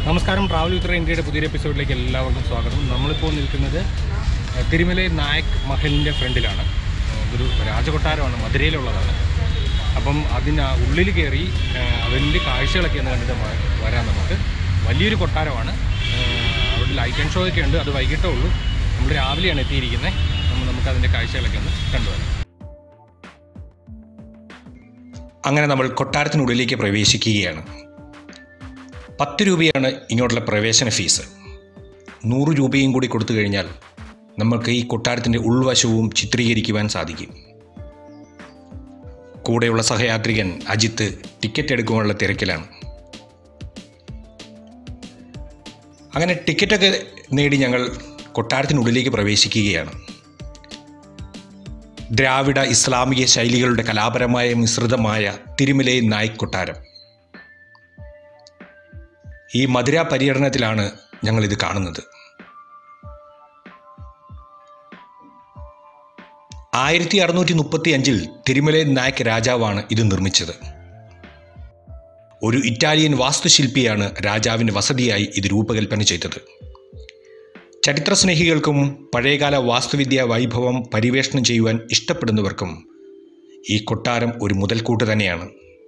നമസ്കാരം ട്രാവൽ വിത്ര ഇന്ത്യയുടെ പുതിയൊരു എപ്പിസോഡിലേക്ക് എല്ലാവർക്കും സ്വാഗതം നമ്മളിപ്പോൾ നിൽക്കുന്നത് ഏഹ്, തിരുമലൈ നായക് മഹലിൻ്റെ ഫ്രണ്ടിലാണ് ഏഹ്, ഇതൊരു രാജകൊട്ടാരമാണ് മധുരയിലുള്ളതാണ് അപ്പം അതിന് ആ ഉള്ളിൽ കയറി ഏഹ്, അതിൻ്റെ കാഴ്ചകളൊക്കെ ഒന്ന് കണ്ടിട്ട് വ- വരാം നമുക്ക് വലിയൊരു കൊട്ടാരമാണ് ഏഹ്, അവിടെ ലൈറ്റ് ആൻഡ് ഷോ ഒക്കെ ഉണ്ട് അത് വൈകിട്ടേ ഉള്ളൂ നമ്മൾ രാവിലെയാണ് എത്തിയിരിക്കുന്നത് നമ്മൾ നമുക്ക് അതിൻ്റെ കാഴ്ചകളൊക്കെ ഒന്ന് കണ്ടുവരാം അങ്ങനെ നമ്മൾ കൊട്ടാരത്തിനുള്ളിലേക്ക് പ്രവേശിക്കുകയാണ് പത്ത് രൂപയാണ് ഇങ്ങോട്ടുള്ള പ്രവേശന ഫീസ് നൂറ് രൂപയും കൂടി കൊടുത്തു കഴിഞ്ഞാൽ നമുക്ക് ഈ കൊട്ടാരത്തിൻ്റെ ഉൾവശവും ചിത്രീകരിക്കുവാൻ സാധിക്കും കൂടെയുള്ള സഹയാത്രികൻ അജിത്ത് ടിക്കറ്റ് എടുക്കുവാനുള്ള തിരക്കിലാണ് അങ്ങനെ ടിക്കറ്റൊക്കെ നേടി ഞങ്ങൾ കൊട്ടാരത്തിനുള്ളിലേക്ക് പ്രവേശിക്കുകയാണ് ദ്രാവിഡ ഇസ്ലാമിക ശൈലികളുടെ കലാപരമായ മിശ്രിതമായ തിരുമലൈ നായിക് കൊട്ടാരം ഈ മധുര പര്യടനത്തിലാണ് ഞങ്ങളിത് കാണുന്നത് ആയിരത്തി അറുന്നൂറ്റി മുപ്പത്തി അഞ്ചിൽ തിരുമലൈ നായക് രാജാവാണ് ഇത് നിർമ്മിച്ചത് ഒരു ഇറ്റാലിയൻ വാസ്തുശില്പിയാണ് രാജാവിൻ്റെ വസതിയായി ഇത് രൂപകൽപ്പന ചെയ്തത് ചരിത്രസ്നേഹികൾക്കും പഴയകാല വാസ്തുവിദ്യാ വൈഭവം പരിവേഷണം ചെയ്യുവാൻ ഇഷ്ടപ്പെടുന്നവർക്കും ഈ കൊട്ടാരം ഒരു മുതൽക്കൂട്ട് തന്നെയാണ്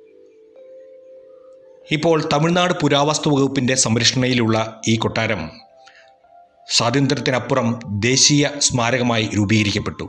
ഇപ്പോൾ തമിഴ്നാട് പുരാവസ്തു വകുപ്പിൻ്റെ സംരക്ഷണയിലുള്ള ഈ കൊട്ടാരം സ്വാതന്ത്ര്യത്തിനപ്പുറം ദേശീയ സ്മാരകമായി രൂപീകരിക്കപ്പെട്ടു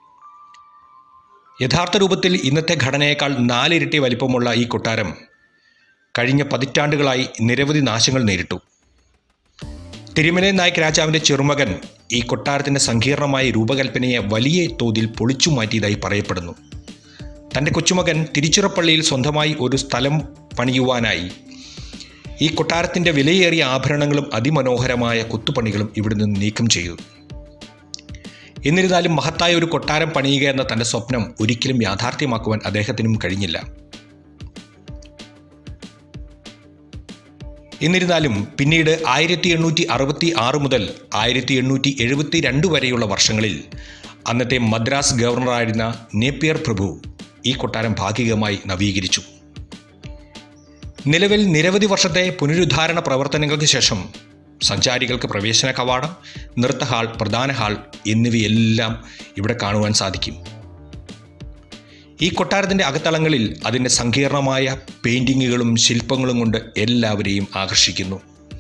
യഥാർത്ഥ രൂപത്തിൽ ഇന്നത്തെ ഘടനയേക്കാൾ നാലിരട്ടി വലിപ്പമുള്ള ഈ കൊട്ടാരം കഴിഞ്ഞ പതിറ്റാണ്ടുകളായി നിരവധി നാശങ്ങൾ നേരിട്ടു തിരുമലൈ നായക് രാജാവിൻ്റെ ചെറുമകൻ ഈ കൊട്ടാരത്തിൻ്റെ സങ്കീർണമായ രൂപകൽപ്പനയെ വലിയ തോതിൽ പൊളിച്ചു മാറ്റിയതായി പറയപ്പെടുന്നു തൻ്റെ കൊച്ചുമകൻ തിരുച്ചിറപ്പള്ളിയിൽ സ്വന്തമായി ഒരു സ്ഥലം പണിയുവാനായി ഈ കൊട്ടാരത്തിൻ്റെ വിലയേറിയ ആഭരണങ്ങളും അതിമനോഹരമായ കൊത്തുപണികളും ഇവിടെ നിന്ന് നീക്കം ചെയ്തു എന്നിരുന്നാലും മഹത്തായ ഒരു കൊട്ടാരം പണിയുക എന്ന തൻ്റെ സ്വപ്നം ഒരിക്കലും യാഥാർത്ഥ്യമാക്കുവാൻ അദ്ദേഹത്തിനും കഴിഞ്ഞില്ല എന്നിരുന്നാലും പിന്നീട് ആയിരത്തി എണ്ണൂറ്റി അറുപത്തി ആറ് മുതൽ ആയിരത്തി എണ്ണൂറ്റി എഴുപത്തി രണ്ട് വരെയുള്ള വർഷങ്ങളിൽ അന്നത്തെ മദ്രാസ് ഗവർണറായിരുന്ന നേപ്പിയർ പ്രഭു ഈ കൊട്ടാരം ഭാഗികമായി നവീകരിച്ചു നിലവിൽ നിരവധി വർഷത്തെ പുനരുദ്ധാരണ പ്രവർത്തനങ്ങൾക്ക് ശേഷം സഞ്ചാരികൾക്ക് പ്രവേശന കവാടം നൃത്ത ഹാൾ പ്രധാന ഹാൾ എന്നിവയെല്ലാം ഇവിടെ കാണുവാൻ സാധിക്കും ഈ കൊട്ടാരത്തിൻ്റെ അകത്തളങ്ങളിൽ അതിൻ്റെ സങ്കീർണമായ പെയിൻറ്റിങ്ങുകളും ശില്പങ്ങളും കൊണ്ട് എല്ലാവരെയും ആകർഷിക്കുന്നു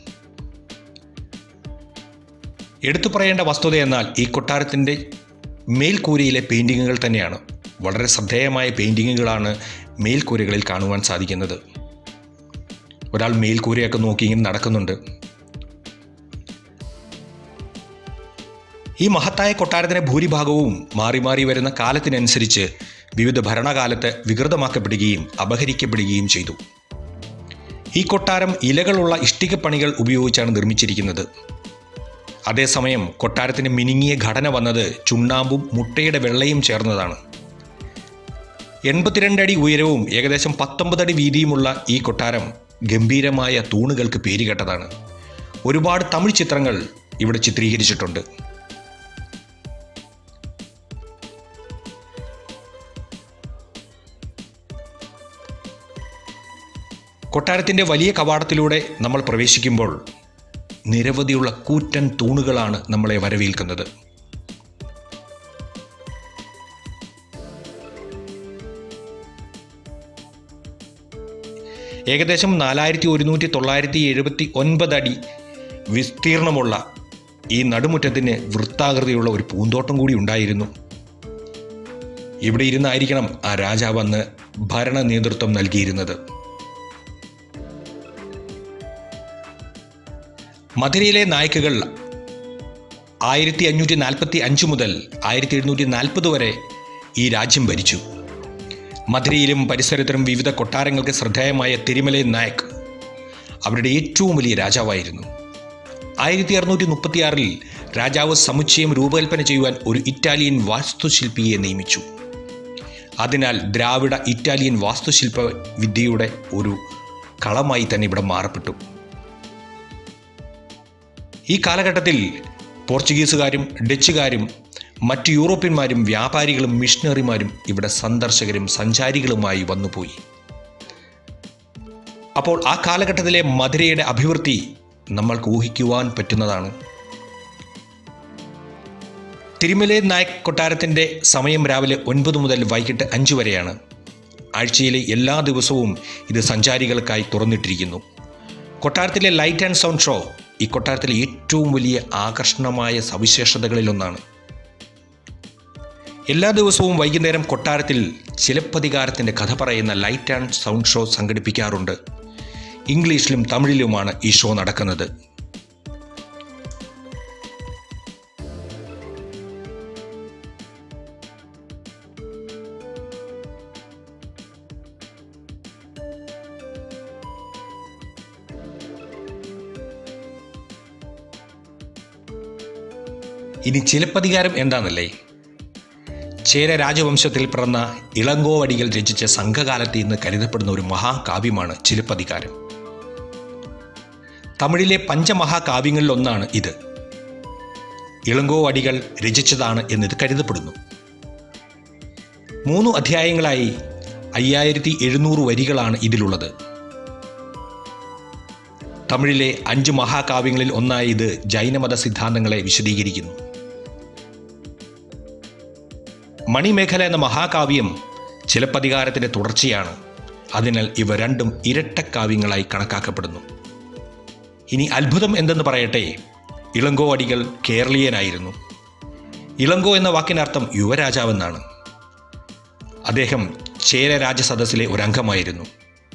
എടുത്തു പറയേണ്ട വസ്തുത എന്നാൽ ഈ കൊട്ടാരത്തിൻ്റെ മേൽക്കൂരയിലെ പെയിൻറ്റിങ്ങുകൾ തന്നെയാണ് വളരെ ശ്രദ്ധേയമായ പെയിൻറ്റിങ്ങുകളാണ് മേൽക്കൂരകളിൽ കാണുവാൻ സാധിക്കുന്നത് ഒരാൾ മേൽക്കൂരയൊക്കെ നോക്കി ഇങ്ങനെ നടക്കുന്നുണ്ട് ഈ മഹത്തായ കൊട്ടാരത്തിൻ്റെ ഭൂരിഭാഗവും മാറി മാറി വരുന്ന കാലത്തിനനുസരിച്ച് വിവിധ ഭരണകാലത്ത് വികൃതമാക്കപ്പെടുകയും അപഹരിക്കപ്പെടുകയും ചെയ്തു ഈ കൊട്ടാരം ഇലകളുള്ള ഇഷ്ടികപ്പണികൾ ഉപയോഗിച്ചാണ് നിർമ്മിച്ചിരിക്കുന്നത് അതേസമയം കൊട്ടാരത്തിന് മിനുങ്ങിയ ഘടന വന്നത് ചുണ്ണാമ്പും മുട്ടയുടെ വെള്ളയും ചേർന്നതാണ് എൺപത്തിരണ്ട് അടി ഉയരവും ഏകദേശം പത്തൊമ്പത് അടി വീതിയുമുള്ള ഈ കൊട്ടാരം ഗംഭീരമായ തൂണുകൾക്ക് പേരുകേട്ടതാണ് ഒരുപാട് തമിഴ് ചിത്രങ്ങൾ ഇവിടെ ചിത്രീകരിച്ചിട്ടുണ്ട് കൊട്ടാരത്തിൻ്റെ വലിയ കവാടത്തിലൂടെ നമ്മൾ പ്രവേശിക്കുമ്പോൾ നിരവധിയുള്ള കൂറ്റൻ തൂണുകളാണ് നമ്മളെ വരവേൽക്കുന്നത് ഏകദേശം നാലായിരത്തി ഒരുന്നൂറ്റി തൊള്ളായിരത്തി എഴുപത്തി ഒൻപത് അടി വിസ്തീർണമുള്ള ഈ നടുമുറ്റത്തിന് വൃത്താകൃതിയുള്ള ഒരു പൂന്തോട്ടം കൂടി ഉണ്ടായിരുന്നു ഇവിടെ ഇരുന്നായിരിക്കണം ആ രാജാവ് അന്ന് ഭരണ നേതൃത്വം നൽകിയിരുന്നത് മധുരയിലെ നായ്ക്കുകൾ ആയിരത്തി അഞ്ഞൂറ്റി നാൽപ്പത്തി അഞ്ച് മുതൽ ആയിരത്തി എഴുന്നൂറ്റി നാൽപ്പത് വരെ ഈ രാജ്യം ഭരിച്ചു മധുരയിലും പരിസരത്തിലും വിവിധ കൊട്ടാരങ്ങൾക്ക് ശ്രദ്ധേയമായ തിരുമലൈ നായക് അവരുടെ ഏറ്റവും വലിയ രാജാവായിരുന്നു ആയിരത്തി അറുന്നൂറ്റി മുപ്പത്തിയാറിൽ രാജാവ് സമുച്ചയം രൂപകൽപ്പന ചെയ്യുവാൻ ഒരു ഇറ്റാലിയൻ വാസ്തുശില്പിയെ നിയമിച്ചു അതിനാൽ ദ്രാവിഡ ഇറ്റാലിയൻ വാസ്തുശില്പ വിദ്യയുടെ ഒരു കളമായി തന്നെ ഇവിടെ മാറപ്പെട്ടു ഈ കാലഘട്ടത്തിൽ പോർച്ചുഗീസുകാരും ഡച്ചുകാരും മറ്റ് യൂറോപ്യന്മാരും വ്യാപാരികളും മിഷണറിമാരും ഇവിടെ സന്ദർശകരും സഞ്ചാരികളുമായി വന്നുപോയി അപ്പോൾ ആ കാലഘട്ടത്തിലെ മധുരയുടെ അഭിവൃദ്ധി നമ്മൾക്ക് ഊഹിക്കുവാൻ പറ്റുന്നതാണ് തിരുമലേ നായക് കൊട്ടാരത്തിൻ്റെ സമയം രാവിലെ ഒൻപത് മുതൽ വൈകിട്ട് അഞ്ച് വരെയാണ് ആഴ്ചയിലെ എല്ലാ ദിവസവും ഇത് സഞ്ചാരികൾക്കായി തുറന്നിട്ടിരിക്കുന്നു കൊട്ടാരത്തിലെ ലൈറ്റ് ആൻഡ് സൗണ്ട് ഷോ ഈ കൊട്ടാരത്തിലെ ഏറ്റവും വലിയ ആകർഷണമായ സവിശേഷതകളിലൊന്നാണ് എല്ലാ ദിവസവും വൈകുന്നേരം കൊട്ടാരത്തിൽ ചിലപ്പതികാരത്തിൻ്റെ കഥ പറയുന്ന ലൈറ്റ് ആൻഡ് സൗണ്ട് ഷോ സംഘടിപ്പിക്കാറുണ്ട് ഇംഗ്ലീഷിലും തമിഴിലുമാണ് ഈ ഷോ നടക്കുന്നത് ഇനി ചിലപ്പതികാരം എന്താണെന്നല്ലേ ചേര രാജവംശത്തിൽ പിറന്ന ഇളങ്കോവടികൾ രചിച്ച സംഘകാലത്ത് ഇന്ന് കരുതപ്പെടുന്ന ഒരു മഹാകാവ്യമാണ് ചിലപ്പതികാരം തമിഴിലെ പഞ്ചമഹാകാവ്യങ്ങളിലൊന്നാണ് ഇത് ഇളങ്കോവടികൾ രചിച്ചതാണ് എന്നിത് കരുതപ്പെടുന്നു മൂന്ന് അധ്യായങ്ങളായി അയ്യായിരത്തി എഴുന്നൂറ് വരികളാണ് ഇതിലുള്ളത് തമിഴിലെ അഞ്ച് മഹാകാവ്യങ്ങളിൽ ഒന്നായ ഇത് ജൈനമത സിദ്ധാന്തങ്ങളെ വിശദീകരിക്കുന്നു മണിമേഖല എന്ന മഹാകാവ്യം ചിലപ്പതികാരത്തിൻ്റെ തുടർച്ചയാണ് അതിനാൽ ഇവ രണ്ടും ഇരട്ടക്കാവ്യങ്ങളായി കണക്കാക്കപ്പെടുന്നു ഇനി അത്ഭുതം എന്തെന്ന് പറയട്ടെ ഇളങ്കോ അടികൾ കേരളീയനായിരുന്നു ഇളങ്കോ എന്ന വാക്കിനർത്ഥം യുവരാജാവെന്നാണ് അദ്ദേഹം ചേര രാജസദസ്സിലെ ഒരംഗമായിരുന്നു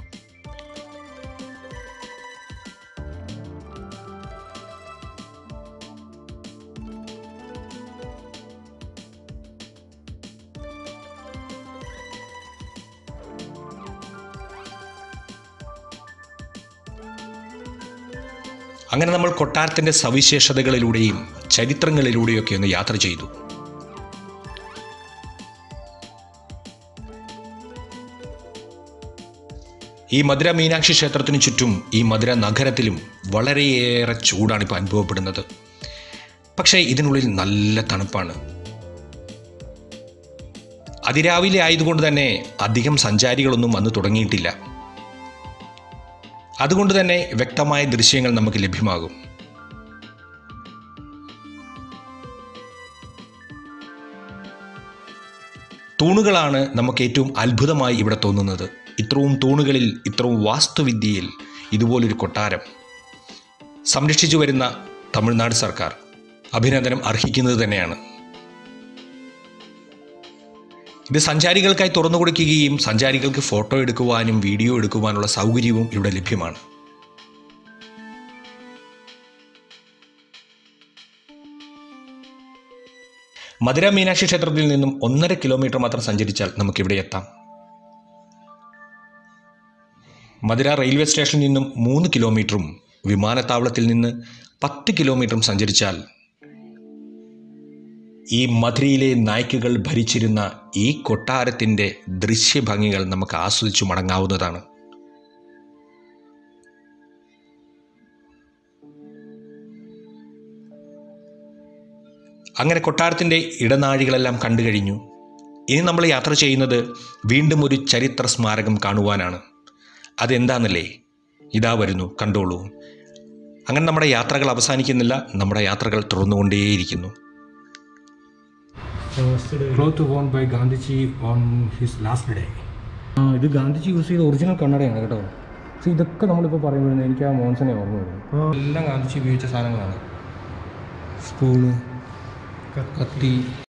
അങ്ങനെ നമ്മൾ കൊട്ടാരത്തിൻ്റെ സവിശേഷതകളിലൂടെയും ചരിത്രങ്ങളിലൂടെയൊക്കെ ഒന്ന് യാത്ര ചെയ്തു ഈ മധുര മീനാക്ഷി ക്ഷേത്രത്തിനു ചുറ്റും ഈ മധുര നഗരത്തിലും വളരെയേറെ ചൂടാണ് ഇപ്പോൾ അനുഭവപ്പെടുന്നത് പക്ഷേ ഇതിനുള്ളിൽ നല്ല തണുപ്പാണ് അതിരാവിലെ ആയതുകൊണ്ട് തന്നെ അധികം സഞ്ചാരികളൊന്നും വന്നു തുടങ്ങിയിട്ടില്ല അതുകൊണ്ട് തന്നെ വ്യക്തമായ ദൃശ്യങ്ങൾ നമുക്ക് ലഭ്യമാകും തൂണുകളാണ് നമുക്ക് ഏറ്റവും അത്ഭുതമായി ഇവിടെ തോന്നുന്നത് ഇത്രയും തൂണുകളിൽ ഇത്രയും വാസ്തുവിദ്യയിൽ ഇതുപോലൊരു കൊട്ടാരം സംരക്ഷിച്ചു വരുന്ന തമിഴ്നാട് സർക്കാർ അഭിനന്ദനം അർഹിക്കുന്നത് തന്നെയാണ് ഇത് സഞ്ചാരികൾക്കായി തുറന്നു കൊടുക്കുകയും സഞ്ചാരികൾക്ക് ഫോട്ടോ എടുക്കുവാനും വീഡിയോ എടുക്കുവാനുള്ള സൗകര്യവും ഇവിടെ ലഭ്യമാണ് മധുര മീനാക്ഷി ക്ഷേത്രത്തിൽ നിന്നും ഒന്നര കിലോമീറ്റർ മാത്രം സഞ്ചരിച്ചാൽ നമുക്കിവിടെ എത്താം മധുര റെയിൽവേ സ്റ്റേഷനിൽ നിന്നും മൂന്ന് കിലോമീറ്ററും വിമാനത്താവളത്തിൽ നിന്ന് പത്ത് കിലോമീറ്ററും സഞ്ചരിച്ചാൽ ഈ മധുരയിലെ നായ്ക്കുകൾ ഭരിച്ചിരുന്ന ഈ കൊട്ടാരത്തിൻ്റെ ദൃശ്യഭംഗികൾ നമുക്ക് ആസ്വദിച്ചു മടങ്ങാവുന്നതാണ് അങ്ങനെ കൊട്ടാരത്തിൻ്റെ ഇടനാഴികളെല്ലാം കണ്ടു കഴിഞ്ഞു ഇനി നമ്മൾ യാത്ര ചെയ്യുന്നത് വീണ്ടും ഒരു ചരിത്ര സ്മാരകം കാണുവാനാണ് അതെന്താണെന്നല്ലേ ഇതാ വരുന്നു കണ്ടോളൂ അങ്ങനെ നമ്മുടെ യാത്രകൾ അവസാനിക്കുന്നില്ല നമ്മുടെ യാത്രകൾ തുറന്നുകൊണ്ടേയിരിക്കുന്നു cloth worn by Gandhiji on his last day ആ ഇത് ഗാന്ധിജി യൂസ് ചെയ്ത ഒറിജിനൽ കണ്ണടയാണ് കേട്ടോ പക്ഷേ ഇതൊക്കെ നമ്മളിപ്പോൾ പറയുമ്പോഴേ എനിക്ക് ആ മോൻസനെ ഓർമ്മ വരുന്നു എല്ലാം ഗാന്ധിജി ഉപയോഗിച്ച സാധനങ്ങളാണ് സ്പൂണ് കത്തി